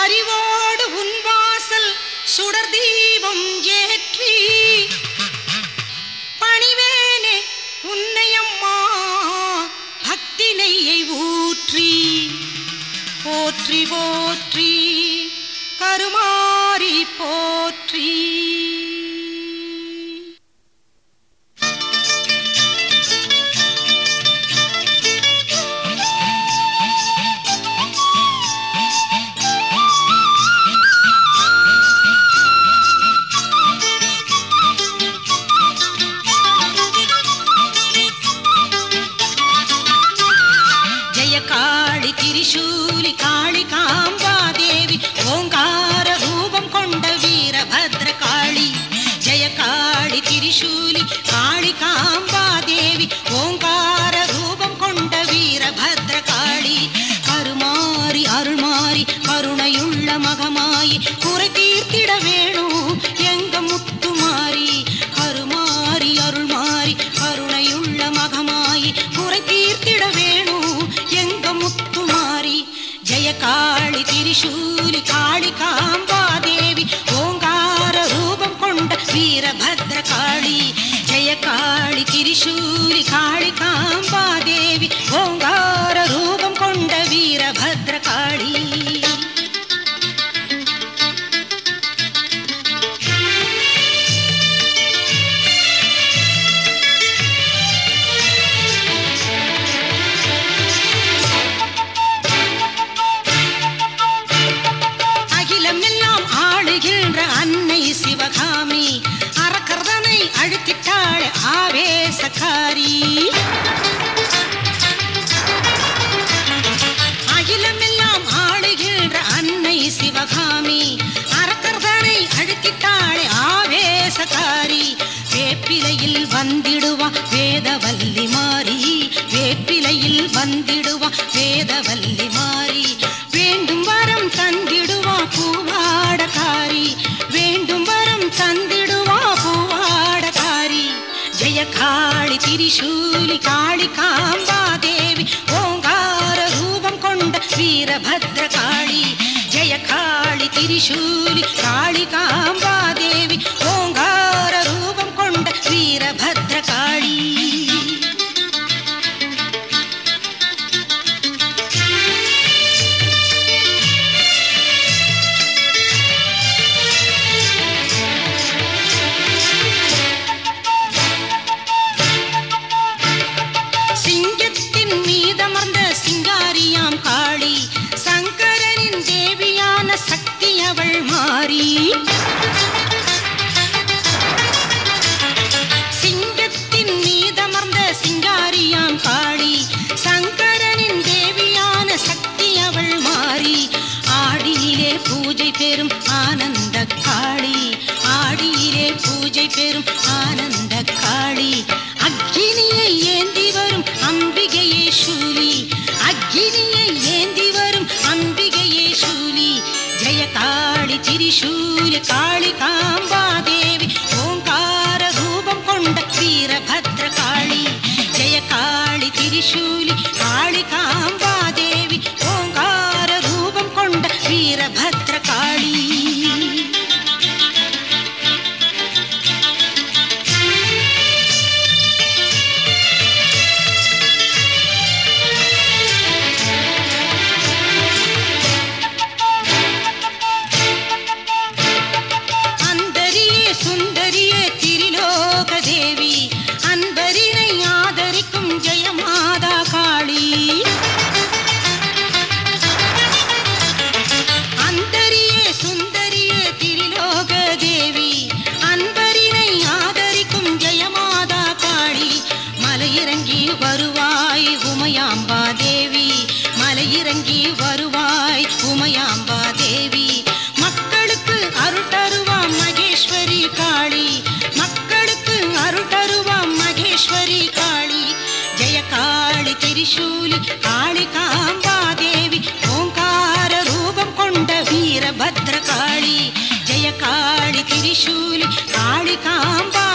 பரிவோடு உன் வாசல் சுடர் தீபம் ஏற்றி பணிவேனே உன்னையம்மா பக்தி நெய்யை ஊற்றி போற்றி போற்றி கருமாறி போற்றி ஜெய காளி திரிசூலி காளி காம்பாதேவி ஓங்கார ரூபம் கொண்ட வீரபத்ர காளி ஜெய காளி திரிசூலி காளி காம்பாதேவி ஓங்கார ரூபம் கொண்ட வீரபத்ர காளி கருமாறி அருள்மாறி கருணையுள்ள மகமாயி குறை தீர்த்திட வேணும் எங்க முத்துமாரி கருமாறி அருள்மாறி கருணையுள்ள மகமாயி குறை தீர்த்திட வேணும் எங்க முத்துமாரி ஜெய காளி திரிசூலி காளி காம்பாதேவி ஓங்கார ரூபம் கொண்ட வீரபத்ர காளி ஜெய காளி திரிசூலி காளி காம்பாதேவி ஓங்கார ரூபம் கொண்ட வீரபத்ர காளி அகிலமெல்லாம் ஆளுகின்ற அன்னை சிவகாமி அறக்கர்தனை அழுத்திட்டாள் ஆவேசக்காரி அகிலமெல்லாம் ஆளுகின்ற அன்னை சிவகாமி அறக்கர்தனை அழுத்திட்டாள் ஆவேசக்காரி வேப்பிலையில் வந்திடுவா வேதவல்லி மாறி வேப்பிலையில் வந்திடுவா வேதவல்லி மாறி வேண்டும் வரம் தந்திடுவா பூவாடகாரி வேண்டும் வரம் தந்திடுவா பூவாடகாரி ஜெய காளி திரிசூலி காளி காம்பாதேவி ஓங்கார ரூபம் கொண்ட வீரபத்ர காளி ஜெய காளி திரிசூலி காளி காம்பாதேவி ஓங்கார ரூபம் கொண்ட வீரபத்ர காளி சிங்கத்தின் மீதமர்ந்த சிங்காரியாம் காளி சங்கரனின் தேவியான சக்தி அவள் மாறி சிங்கத்தின் மீதமர்ந்த சிங்காரியாம் காளி சங்கரனின் தேவியான சக்தி அவள் மாறி ஆடியிலே பூஜை பெறும் ஆனந்த காளி ஆடியிலே பூஜை பெறும் ஆனந்த காளி அக்கினியை ஏந்தி வரும் அம்பிகையே சூலி அக்கினியை ஏந்தி வரும் அம்பிகையே சூலி ஜெய காளி திரிசூலி காளி காம்பாதேவி ஓங்கார ரூபம் கொண்ட வீரபத்ர காளி ஜெய காளி திரிசூலி காளி காம்பாதேவி ஓங்கார ரூபம் கொண்ட வீரபத்ர காளி அந்தரியே சுந்தரியே திரிலோக தேவி அன்பரினை ஆதரிக்கும் ஜெயமாதா காளி அந்தரியே சுந்தரியே திரிலோக தேவி அன்பரினை ஆதரிக்கும் ஜெயமாதா காளி மலையிறங்கி வருவாய் உமையாம்பா தேவி மலையிறங்கி வருவாய் உமையாம்பா தேவி மக்களுக்கு அருள் தருவா மகேஸ்வரி காளி மக்களுக்கு அருள் தருவா மகேஸ்வரி காளி ஜெய காளி திரிசூலி காளி காம்பாதேவி ஓங்கார ரூபம் கொண்ட வீரபத்ர காளி ஜெய காளி திரிசூலி காளி காம்பா